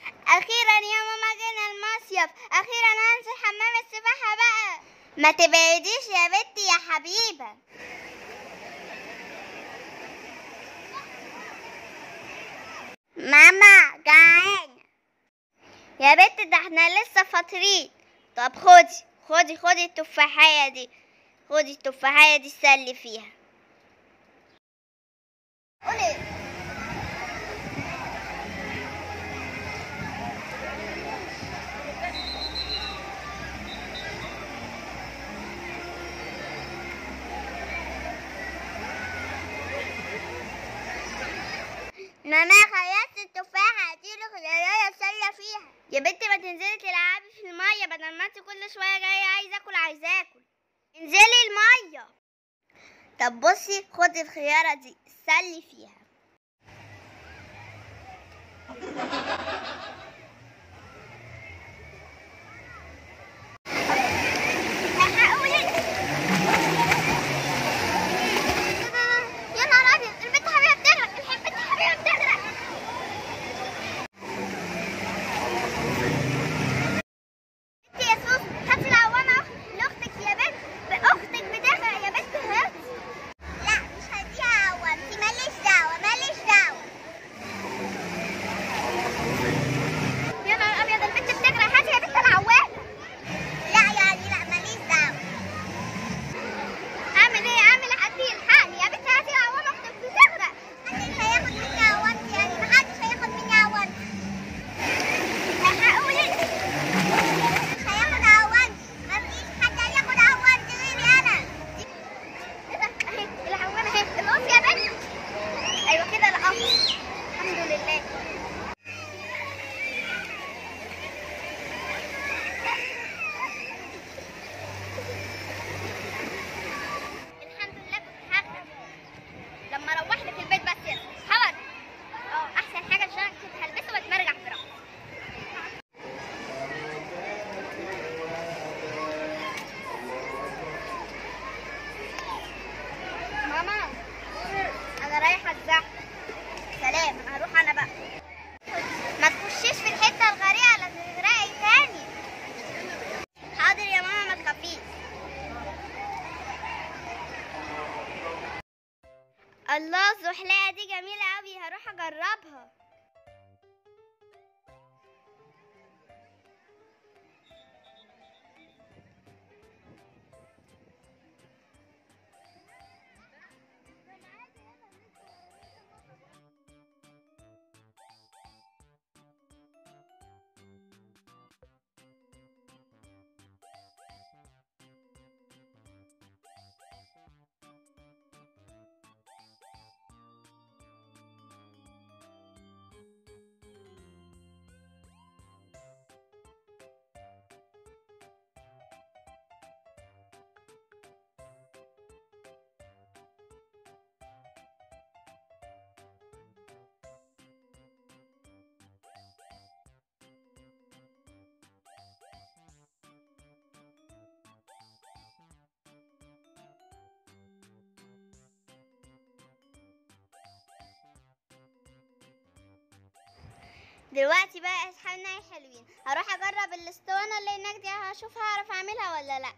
اخيرا يا ماما جينا المصيف اخيرا هنزل حمام السباحه بقى ما تبعديش يا بنتي يا حبيبه ماما جعانه يا بنت ده احنا لسه فاطرين طب خدي خدي خدي التفاحية دي خدي التفاحية دي سلي فيها قولي ماما خلصت التفاحة دي خليها اتسلى فيها يا بنتي ما تنزلي تلعبي في المية بدل ما انت كل شوية جاية عايزة اكل عايزة اكل انزلي المية طب بصي خدي الخيارة دي سلي فيها يا نهار ابيض البنت حبيبه بتغرق البنت حبيبه بتغرق انت يا سوس هاتي العوامة لاختك يا بنت اختك بتغرق يا بنت هاتي لا مش هديها عوامتي ماليش دعوة ماليش دعوة يا نهار ابيض البنت بتغرق هاتي يا بنت العوامة لا يعني لا ماليش دعوة اعمل ايه اعمل حد يلحقني يا بنت هاتي العوامة اختك بتغرق محدش هياخد مني عوامتي يعني محدش هياخد مني عوامتي هقول انت مش هياخد عوامتي مفيش حد هياخد عوامتي غيري انا ايه ده اهي العوامة اهي القص يا بنت ايوه كده القص الحمد لله الحمد لله كنت هغرق لما اروح لك البيت بس يلا خبر اه احسن حاجه عشان كنت هلبسه واتمرجع في راسي ماما انا رايحه الزحمه سلام هروح انا بقى ما تخشيش في الحته الغريقه لا تغرقي تاني حاضر يا ماما ما تخافيش الله الزحليقه دي جميله قوي هروح اجربها دلوقتي بقى اصحابنا الحلوين هروح اجرب الاسطوانه اللي هناك دي هشوف هعرف اعملها ولا لا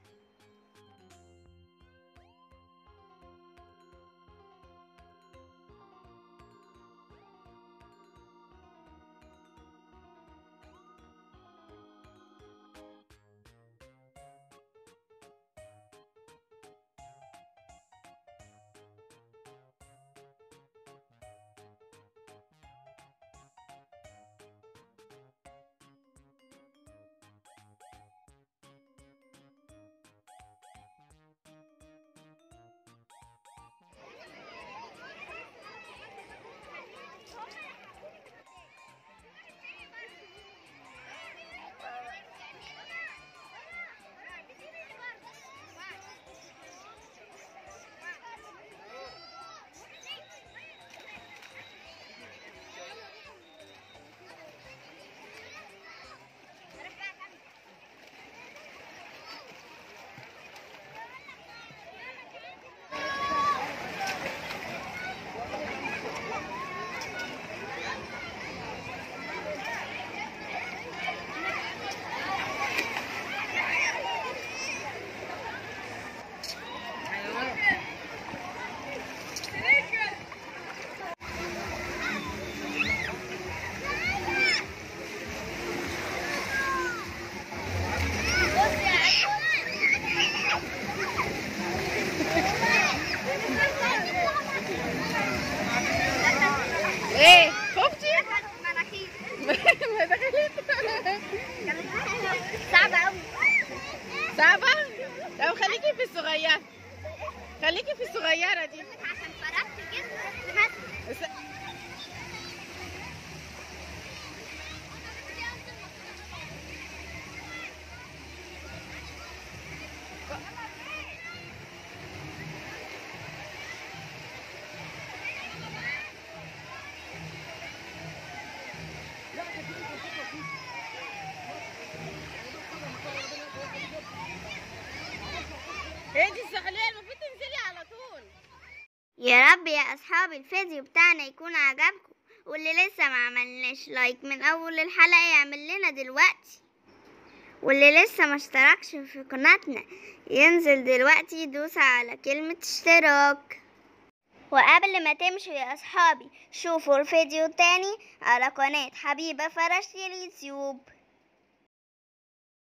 يا رب يا اصحابي الفيديو بتاعنا يكون عجبكم واللي لسه ما عملناش لايك من اول الحلقة يعمل لنا دلوقتي واللي لسه ما اشتركش في قناتنا ينزل دلوقتي يدوس على كلمة اشتراك وقبل ما تمشوا يا اصحابي شوفوا الفيديو تاني على قناة حبيبة فرش اليوتيوب